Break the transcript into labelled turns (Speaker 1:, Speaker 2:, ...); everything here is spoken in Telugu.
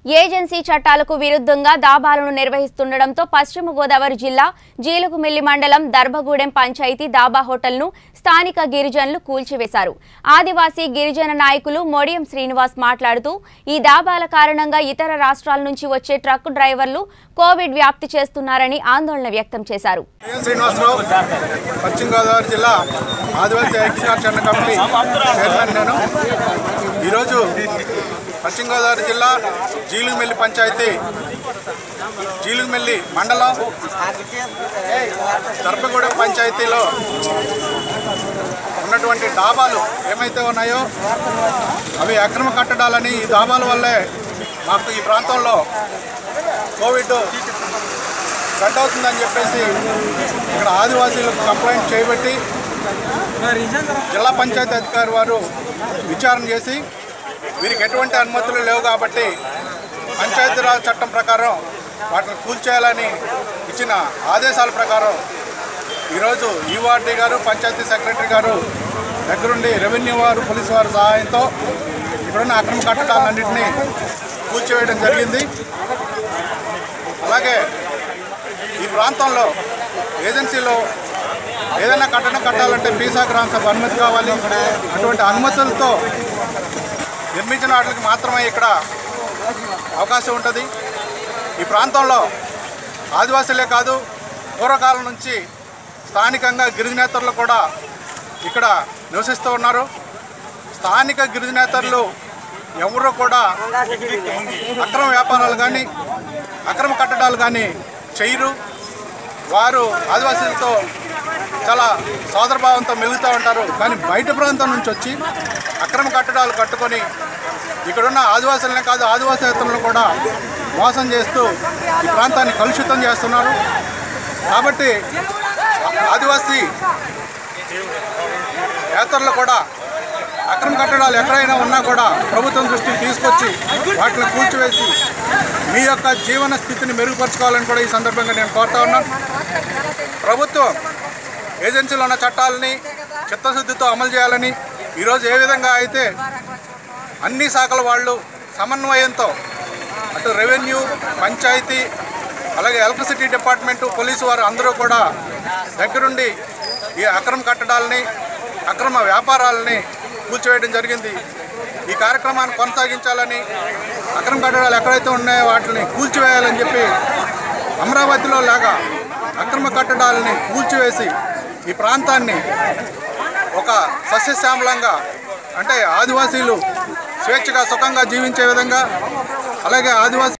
Speaker 1: ఏజెన్సీ చట్టాలకు విరుద్ధంగా దాబాలను నిర్వహిస్తుండటంతో పశ్చిమ గోదావరి జిల్లా జీలుగుమిల్లి మండలం దర్భగూడెం పంచాయతీ దాబా హోటల్ను స్థానిక గిరిజనులు కూల్చివేశారు ఆదివాసీ గిరిజన నాయకులు మొడియం శ్రీనివాస్ మాట్లాడుతూ ఈ దాబాల కారణంగా ఇతర రాష్ట్రాల నుంచి వచ్చే ట్రక్ డ్రైవర్లు కోవిడ్ వ్యాప్తి చేస్తున్నారని ఆందోళన వ్యక్తం చేశారు
Speaker 2: ఎన్ శ్రీనివాసరావు పశ్చిమ గోదావరి జిల్లా ఆదివాసీ ఐక్యశాఖ కమిటీ చైర్మన్ నేను ఈరోజు పశ్చిమ గోదావరి జిల్లా జీలుగుమెల్లి పంచాయతీ జీలుగుమెల్లి మండలం దర్భగూడెం పంచాయతీలో ఉన్నటువంటి డాబాలు ఏమైతే ఉన్నాయో అవి అక్రమ కట్టడాలని ఈ డాబాల వల్లే మాకు ఈ ప్రాంతంలో కోవిడ్ స్ప్రెడ్ అవుతుందని చెప్పేసి ఇక్కడ ఆదివాసీలకు కంప్లైంట్ చేయబట్టి జిల్లా పంచాయతీ అధికారి వారు విచారణ చేసి వీరికి ఎటువంటి అనుమతులు లేవు కాబట్టి పంచాయతీరాజ్ చట్టం ప్రకారం వాటిని కూల్చేయాలని ఇచ్చిన ఆదేశాల ప్రకారం ఈరోజు ఈవార్డీ గారు పంచాయతీ సెక్రటరీ గారు దగ్గరుండి రెవెన్యూ వారు పోలీసు వారి సహాయంతో ఇక్కడున్న అక్రమ కట్టడాలన్నింటినీ కూల్చివేయడం జరిగింది అలాగే ఈ ప్రాంతంలో ఏజెన్సీలో ఏదైనా కట్టడం కట్టాలంటే పీసా గ్రామ సభ అనుమతి కావాలి అటువంటి అనుమతులతో నిర్మించిన వాటికి మాత్రమే ఇక్కడ అవకాశం ఉంటుంది ఈ ప్రాంతంలో ఆదివాసులే కాదు పూర్వకాలం నుంచి స్థానికంగా గిరిజనేతరులు కూడా ఇక్కడ నివసిస్తూ ఉన్నారు స్థానిక గిరిజనేతరులు ఎవరు కూడా అక్రమ వ్యాపారాలు కానీ అక్రమ కట్టడాలు కానీ చేయరు వారు ఆదివాసీలతో చాలా సోదరభావంతో మెలుగుతూ ఉంటారు కానీ బయట ప్రాంతం నుంచి వచ్చి అక్రమ కట్టడాలు కట్టుకొని ఇక్కడున్న ఆదివాసులనే కాదు ఆదివాసేతరులను కూడా మోసం చేస్తూ ఈ ప్రాంతాన్ని కలుషితం చేస్తున్నారు కాబట్టి ఆదివాసీ ఏతరులు కూడా అక్రమ కట్టడాలు ఎక్కడైనా ఉన్నా కూడా ప్రభుత్వం దృష్టికి తీసుకొచ్చి వాటిని కూల్చివేసి మీ యొక్క జీవన స్థితిని మెరుగుపరచుకోవాలని కూడా ఈ సందర్భంగా నేను కోరుతా ఉన్నాను ప్రభుత్వం ఏజెన్సీలో ఉన్న చట్టాలని చిత్తశుద్ధితో అమలు చేయాలని ఈరోజు ఏ విధంగా అయితే అన్ని శాఖల వాళ్ళు సమన్వయంతో అటు రెవెన్యూ పంచాయతీ అలాగే ఎలక్ట్రిసిటీ డిపార్ట్మెంటు పోలీసు వారు అందరూ కూడా దగ్గరుండి ఈ అక్రమ కట్టడాలని అక్రమ వ్యాపారాలని కూల్చివేయడం జరిగింది ఈ కార్యక్రమాన్ని కొనసాగించాలని అక్రమ కట్టడాలు ఎక్కడైతే ఉన్నాయో వాటిని కూల్చివేయాలని చెప్పి అమరావతిలో లాగా అక్రమ కట్టడాలని కూల్చివేసి ఈ ప్రాంతాన్ని ఒక సస్యశ్యామలంగా అంటే ఆదివాసీలు స్వేచ్ఛగా సుఖంగా జీవించే విధంగా అలాగే ఆదివాసీ